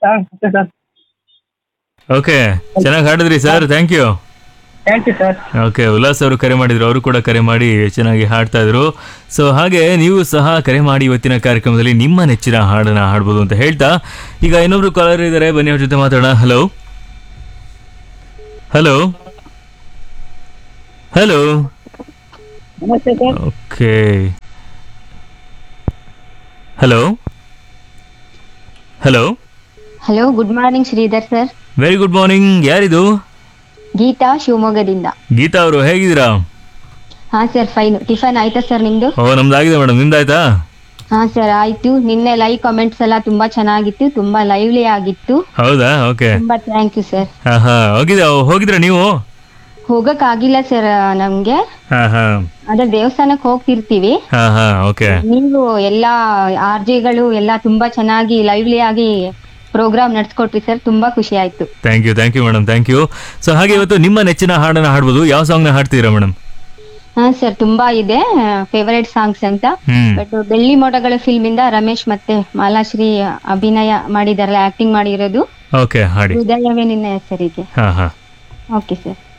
song okay sir okay ಚೆನ್ನಾಗಿ ಹಾಡಿದ್ರಿ sir thank you thank you sir okay Ullas ಅವರು ಕರೆ ಮಾಡಿದ್ರು ಅವರು ಕೂಡ ಕರೆ ಮಾಡಿ ಚೆನ್ನಾಗಿ ಹಾಡ್ತಾ ಇದ್ರು ಸೊ ಹಾಗೆ ನೀವು ಸಹ ಕರೆ ಮಾಡಿ ಇವತ್ತಿನ ಕಾರ್ಯಕ್ರಮದಲ್ಲಿ ನಿಮ್ಮ ನೆಚ್ಚಿನ ಹಾಡನ್ನ ಹಾಡ್ಬೋದು ಅಂತ ಹೇಳ್ತಾ ಈಗ ಇನ್ನೊಬ್ರು ಕಾಲರ್ ಇದ್ದಾರೆ ಬನ್ನಿ ಅವ್ರ ಜೊತೆ ಮಾತಾಡೋಣ ಹಲೋ ಹಲೋ ಹಲೋ ನಮಸ್ತೆ sir okay hello hello hello good morning Sridhar sir very good morning ಯಾರಿದು ಗೀತಾ ಶಿವಮೊಗ್ಗದಿಂದ ಗೀತಾ ಅವರು ಹೇಗಿದ್ದೀರಾ ಹಾ ಸರ್ ಫೈನ್ ಟಿಫನ್ ಆಯ್ತಾ ಸರ್ ನಿಮ್ದು ಓ ನಮ್ದಾಗಿದೆ ಮೇಡಮ್ ನಿಮ್ದಾಯ್ತಾ ಹಾ ಸರ್ ಆಯ್ತು ನಿನ್ನೆ ಲೈವ್ ಕಾಮೆಂಟ್ಸ್ ಎಲ್ಲ ತುಂಬಾ ಚೆನ್ನಾಗಿತ್ತು ತುಂಬಾ ಲೈವ್ಲಿ ಆಗಿತ್ತು ಹೌದಾ ಓಕೆ ತುಂಬಾ ಥ್ಯಾಂಕ್ ಯು ಸರ್ ಹಾ ಹಾ ಹೋಗಿದ ಹೋಗಿದ್ರ ನೀವು ಹೋಗಕ್ ಆಗಿಲ್ಲ ಸರ್ ನಮ್ಗೆ ಹಾ ಹಾ ಅದ್ರ ದೇವಸ್ಥಾನಕ್ಕೆ ಹೋಗ್ತಿರ್ತೀವಿ ಹಾ ಹಾ ಓಕೆ ನೀವು ಎಲ್ಲಾ ಆರ್ ಗಳು ಎಲ್ಲ ತುಂಬಾ ಚೆನ್ನಾಗಿ ಲೈವ್ಲಿ ಆಗಿ ಪ್ರೋಗ್ರಾಮ್ ನಡ್ಸ್ಕೊಟ್ರಿ ಸರ್ ತುಂಬಾ ಖುಷಿ ಆಯ್ತು thank you thank you madam thank you so ಹಾಗೆ ಇವತ್ತು ನಿಮ್ಮ ನೆಚ್ಚಿನ ಹಾಡನ್ನ ಹಾಡ್ಬೋದು ಯಾವ ಸಾಂಗ್ನ ಹಾಡ್ತೀರಾ ಮೇಡಮ್ ಹಾ ಸರ್ ತುಂಬಾ ಇದೆ ಫೇವರೇಟ್ ಸಾಂಗ್ಸ್ ಅಂತ ಹ್ಮ್ ಬಟ್ ಬೆಳ್ಳಿ ಮೋಡಗಳ ಫಿಲ್ಮ್ ಇಂದ ರಮೇಶ್ ಮತ್ತೆ ಮಾಲಾಶ್ರೀ ಅಭಿನಯ ಮಾಡಿದಾರಲ್ಲ ಆಕ್ಟಿಂಗ್ ಮಾಡಿರೋದು ಓಕೆ ಹಾಡಿ ಹೃದಯವೇ ನಿನ್ನ ಹೆಸರಿಗೆ ಹಾ ಹಾ ಓಕೆ ಸರ್